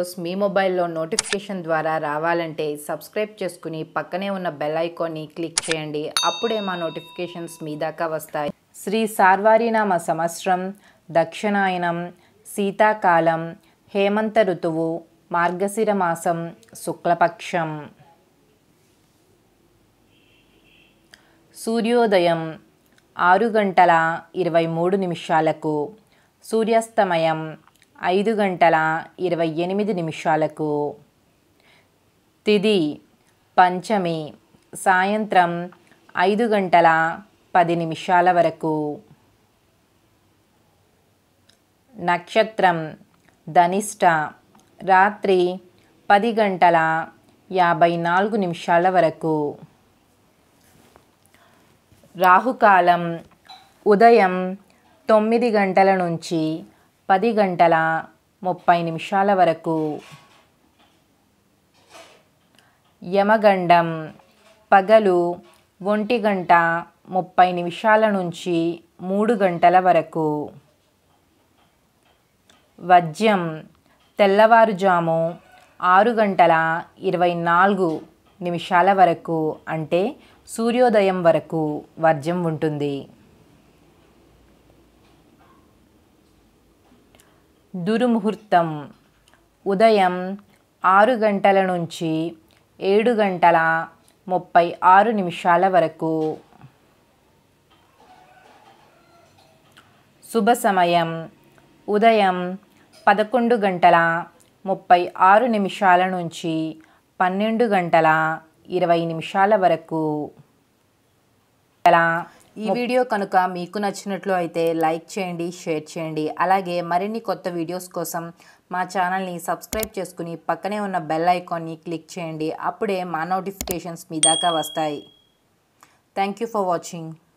videos మీ మొబైల్లో notification ద్వారా రావాలంటే సబ్స్క్రైబ్ చేసుకుని పక్కనే ఉన్న బెల్ ఐకాన్ని క్లిక్ చేయండి అప్పుడే మా నోటిఫికేషన్స్ మీ దాకా వస్తాయి శ్రీ సార్వారినామ సంవత్సరం దక్షిణాయనం శీతాకాలం హేమంత ఋతువు మార్గశిర మాసం శుక్లపక్షం సూర్యోదయం ఆరు గంటల ఇరవై మూడు నిమిషాలకు సూర్యాస్తమయం ఐదు గంటల ఇరవై ఎనిమిది నిమిషాలకు తిది పంచమి సాయంత్రం ఐదు గంటల పది నిమిషాల వరకు నక్షత్రం ధనిష్ట రాత్రి పది గంటల యాభై నాలుగు నిమిషాల వరకు రాహుకాలం ఉదయం తొమ్మిది గంటల నుంచి పది గంటల ముప్పై నిమిషాల వరకు యమగండం పగలు ఒంటి గంట ముప్పై నిమిషాల నుంచి మూడు గంటల వరకు వజ్యం తెల్లవారుజాము ఆరు గంటల ఇరవై నాలుగు నిమిషాల వరకు అంటే సూర్యోదయం వరకు వర్జ్యం ఉంటుంది దుర్ముహూర్తం ఉదయం ఆరు గంటల నుంచి ఏడు గంటల ముప్పై ఆరు నిమిషాల వరకు శుభ సమయం ఉదయం పదకొండు గంటల ముప్పై ఆరు నిమిషాల నుంచి పన్నెండు గంటల ఇరవై నిమిషాల వరకు అలా ఈ వీడియో కనుక మీకు నచ్చినట్లు అయితే లైక్ చేయండి షేర్ చేయండి అలాగే మరిన్ని కొత్త వీడియోస్ కోసం మా ఛానల్ని సబ్స్క్రైబ్ చేసుకుని పక్కనే ఉన్న బెల్ ఐకాన్ని క్లిక్ చేయండి అప్పుడే మా నోటిఫికేషన్స్ మీ దాకా వస్తాయి థ్యాంక్ యూ ఫర్ వాచింగ్